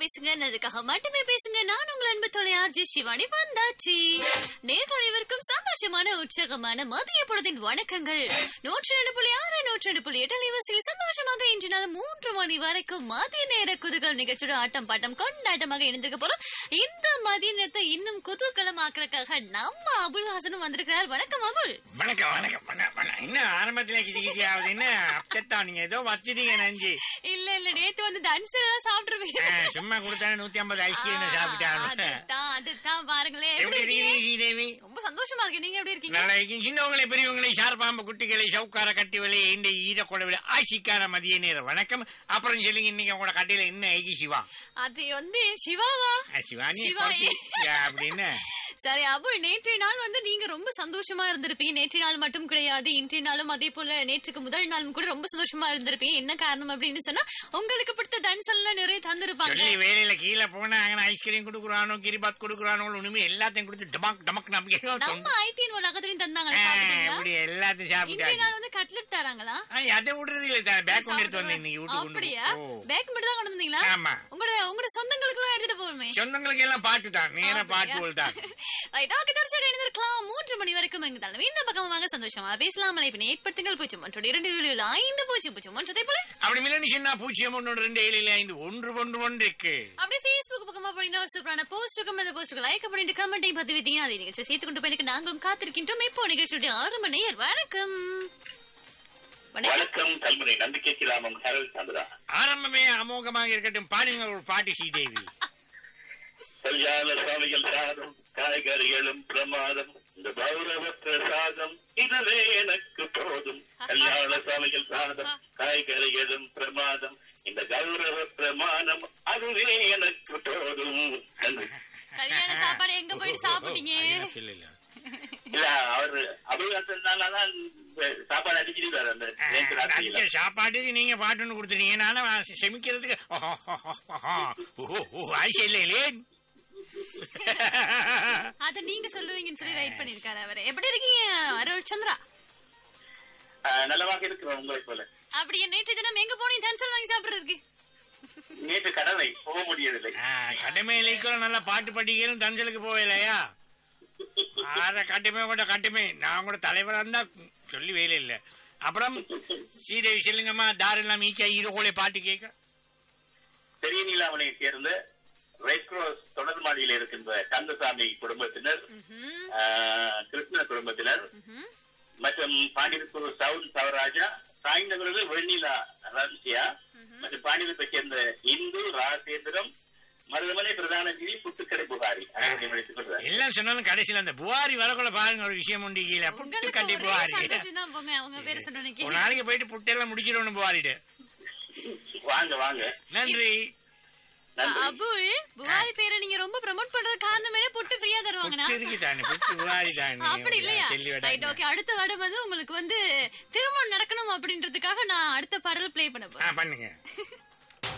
பேசுங்க அதுக்காக மட்டுமே பேசுங்க நான் உங்கள் அன்பு தொலை ஆர்ஜி சிவானி வந்தாச்சு நேர்கள் அனைவருக்கும் சந்தோஷமான உற்சாகமான மதிய பொழுதின் வணக்கங்கள் நூற்றி ரெண்டு புள்ளி ஆறு நூற்றி ரெண்டு புள்ளி எட்டு அலைவரிசையில் சந்தோஷமாக இன்று நாள் மூன்று மணி வரைக்கும் மதிய நேர குதூகல் நிகழ்ச்சியோட ஆட்டம் பாட்டம் கொண்டாட்டமாக இணைந்திருக்க போறோம் இந்த மதிய நேரத்தை இன்னும் குதூகலமாக்குறதுக்காக நம்ம அபுல் ஹாசனும் வந்திருக்கிறார் வணக்கம் அபுல் வணக்கம் வணக்கம் வணக்கம் வணக்கம். என்ன ஆரம்பத்துல கிச்சி கிச்சி ஆகுது என்ன அப்செட்டா நீங்க ஏதோ வச்சிட்டீங்க நஞ்சு இல்ல இல்ல நேத்து வந்து தன்ஸ் எல்லாம் சாப்பிட்டுருப்பீங்க ஆ, சும்மா கொடுத்தானே நூத்தி ஐம்பது ஐஸ்கிரீம் சாப்பிட்டாங்க அதுதான் அதுதான் பாருங்களேன் எப்படி எப்படி இருக்கீங்க இருக்கீங்க ஸ்ரீதேவி ரொம்ப சந்தோஷமா இருக்கு நீங்க எப்படி இருக்கீங்க நல்லா இருக்கீங்க சின்னவங்களை பெரியவங்களை சார்பாம்பு குட்டிகளை சவுக்கார கட்டி விலை இந்த ஈரக்குடவில ஆசிக்கார மதிய நேர வணக்கம் அப்புறம் சொல்லுங்க இன்னைக்கு உங்களோட கட்டையில என்ன ஐகி சிவா அது வந்து சிவாவா ஆ, சிவானி சிவா. குறைச்சி. யா, அப்படின்னு சரி அபுல் நேற்றைய நாள் வந்து நீங்க ரொம்ப சந்தோஷமா இருந்திருப்பீங்க நேற்றைய நாள் மட்டும் கிடையாது இன்றைய நாளும் அதே போல நேற்றுக்கு முதல் நாளும் கூட ரொம்ப சந்தோஷமா இருந்திருப்பீங்க என்ன காரணம் அப்படின்னு சொன்னா உங்களுக்கு பிடித்த டான்ஸ் எல்லாம் நிறைய தந்திருப்பாங்க சொல்லி வேலையில கீழே போனா அங்கே ஐஸ்கிரீம் கொடுக்குறானோ கிரிபாத் கொடுக்குறானோ ஒண்ணுமே எல்லாத்தையும் கொடுத்து டமாக் டமாக் நம்பிக்கை நம்ம ஐடிஎன் உலகத்திலையும் தந்தாங்க இப்படி எல்லாத்தையும் இன்றைய சாப்பிட்டாச்சு நாள் வந்து கட்லெட் தராங்களா ஆ, அதை விடுறது இல்ல பேக் கொண்டு எடுத்து வந்தேன் இன்னைக்கு வீட்டுக்கு கொண்டு அப்படியா போ. ஓ. பேக் மட்டும் தான் கொண்டு வந்தீங்களா ஆமா உங்களோட உங்களோட சொந்தங்களுக்கு எல்லாம் எடுத்துட்டு போகணுமே சொந்தங்களுக்கு எல்லாம் பாட்டு தான் நேரா பாட்டு போல் தான் ரைட் ஓகே தரிசனம் இணைந்திருக்கலாம் மூன்று மணி வரைக்கும் எங்க தலைமை இந்த பக்கம் வாங்க சந்தோஷமா பேசலாம் அழைப்பினை ஏற்படுத்துங்கள் பூஜ்ஜியம் ஒன்று இரண்டு ஏழு ஐந்து பூஜ்ஜியம் பூஜ்ஜியம் ஒன்று அதே போல அப்படி மில்லனி சின்ன பூஜ்ஜியம் ஒன்று ரெண்டு ஏழு ஐந்து ஒன்று ஒன்று ஒன்றுக்கு அப்படியே Facebook பக்கமா போனீங்கன்னா ஒரு சூப்பரான போஸ்ட் இருக்கும் அந்த போஸ்ட்டுக்கு லைக் பண்ணிட்டு கமெண்ட்டையும் பத்தி வைத்தீங்க அதை நிகழ்ச்சி சேர்த்து கொண்டு போய் எனக்கு நாங்களும் காத்திருக்கின்றோம் இப்போ நிகழ்ச்சியுடைய ஆறு மணி நேரம் வணக்கம் வணக்கம் வணக்கம் கல்முனை நம்பிக்கை கிராமம் ஹரல் சந்திரா ஆரம்பமே அமோகமாக இருக்கட்டும் பாடுங்க ஒரு பாட்டு ஸ்ரீதேவி கல்யாண சுவாமிகள் சாதம் காய்கறிகளும் பிரமாதம் இந்த கௌரவ பிரசாதம் இதுவே எனக்கு போதும் கல்யாண சுவாமிகள் சாதம் காய்கறிகளும் பிரமாதம் இந்த கௌரவ பிரமாணம் அதுவே எனக்கு போதும் நன்றி. கல்யாண சாப்பாடு எங்க போயிட்டு சாப்பிட்டீங்க இல்ல இல்ல இல்ல அவரு அபிவாசனாலதான் சாப்பாடு அடிச்சிருக்காரு அந்த நேற்று ராத்திரியில அடிச்ச சாப்பாட்டுக்கு நீங்க பாட்டுன்னு கொடுத்துட்டீங்க நானும் செமிக்கிறதுக்கு ஓஹோ, ஓஹோ, ஓஹோ, ஓஹோ, ஓஹோ, ஆயிஷா இல்ல இல்லையே அத நீங்க சொல்லுவீங்கன்னு சொல்லி வெயிட் பண்ணிருக்காரு அவரு எப்படி இருக்கீங்க அருள் சந்திரா ஆஹ், நல்லவாக இருக்கிறோம் உங்களை போல அப்படியே நேற்று தினம் எங்க போனீங்க தன்சல் வாங்கி சாப்பிடுறதுக்கு நேற்று கடமை போக முடியவில்லை கடமையில நல்லா பாட்டு படிக்கலும் தஞ்சலுக்கு போகலையா ஆற கட்டுமே கூட கட்டுமே நான் கூட தலைவரா இருந்தா சொல்லி வேலை இல்ல அப்புறம் ஸ்ரீதேவி சொல்லுங்கம்மா தாரெல்லாம் ஈக்கா ஈரோகோலை பாட்டு கேட்க பெரிய நீலாவணையை சேர்ந்த ரெட் கிராஸ் தொடர் மாடியில் இருக்கின்ற கந்தசாமி குடும்பத்தினர் ஆஹ், கிருஷ்ண குடும்பத்தினர் மற்றும் பாண்டியபுரம் சவுண்ட் சவராஜா சாய்ந்தவர்கள் வெண்ணிலா ரன்சியா மற்றும் பாண்டியபுரத்தை சேர்ந்த இந்து ராஜேந்திரம் மருதமலை பிரதான ஜீவி புட்டுக்கடை புகாரி அவர்களை முடித்துக் கொள்கிறார் எல்லாம் சொன்னாலும் கடைசியில அந்த புகாரி வரக்குள்ள பாருங்க ஒரு விஷயம் உண்டு கீழே புட்டு உங்களுக்கு கண்டி ஒரே புகாரி சந்தோஷம் தான் போங்க அவங்க பேரை சொன்னனைக்கு ஒரு நாளைக்கு போயிட்டு புட்டெல்லாம் முடிச்சிடணும் புகாரிட்டு வாங்க வாங்க நன்றி நன்றி அபுல் புகாரி பேரை நீங்க ரொம்ப ப்ரோமோட் பண்றது காரணம் என்ன புட்டு ஃப்ரீயா தருவாங்கண்ணா புட்டு இருக்கு தானே புட்டு புகாரி தானே அப்படி இல்லையா செல்லி ரைட் விடாது ஓகே அடுத்த வருடம் வந்து உங்களுக்கு வந்து திருமணம் நடக்கணும் அப்படின்றதுக்காக நான் அடுத்த பாடல் ப்ளே பண்ண போறேன் ஆ பண்ணுங்க